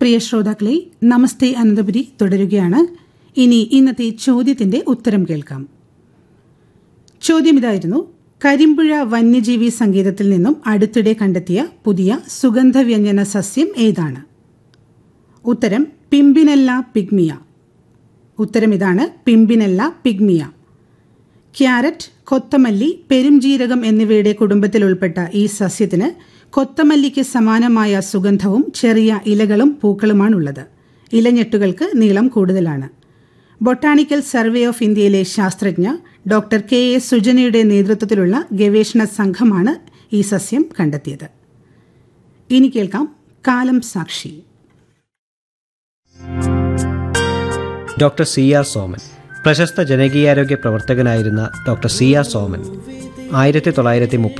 പ്രിയ ശ്രോതാക്കളെ നമസ്തേ അനന്തപുരി തുടരുകയാണ് ഇനി ഇന്നത്തെ ചോദ്യത്തിന്റെ ഉത്തരം കേൾക്കാം ചോദ്യം ഇതായിരുന്നു കരിമ്പുഴ വന്യജീവി സങ്കേതത്തിൽ നിന്നും അടുത്തിടെ കണ്ടെത്തിയ പുതിയ സുഗന്ധവ്യഞ്ജന സസ്യം ഏതാണ് ഉത്തരം പിമ്പിനെല്ല പിഗ്മിയ ഉത്തരം ഇതാണ് പിമ്പിനെല്ല പിഗ്മിയ ക്യാരറ്റ് കൊത്തമല്ലി പെരുംജീരകം എന്നിവയുടെ കുടുംബത്തിൽ ഉൾപ്പെട്ട ഈ സസ്യത്തിന് കൊത്തമല്ലിക്ക് സമാനമായ സുഗന്ധവും ചെറിയ ഇലകളും പൂക്കളുമാണുള്ളത് ഇലഞ്ഞെട്ടുകൾക്ക് നീളം കൂടുതലാണ് ബൊട്ടാണിക്കൽ സർവേ ഓഫ് ഇന്ത്യയിലെ ശാസ്ത്രജ്ഞ ഡോക്ടർ കെ എ സുജനയുടെ നേതൃത്വത്തിലുള്ള ഗവേഷണ സംഘമാണ് ഈ സസ്യം കണ്ടെത്തിയത് ഇനി കേൾക്കാം കാലം സാക്ഷി ഡോക്ടർ സി ആർ സോമൻ പ്രശസ്ത ജനകീയാരോഗ്യ പ്രവർത്തകനായിരുന്ന ഡോക്ടർ സി ആർ സോമൻ ആയിരത്തി തൊള്ളായിരത്തി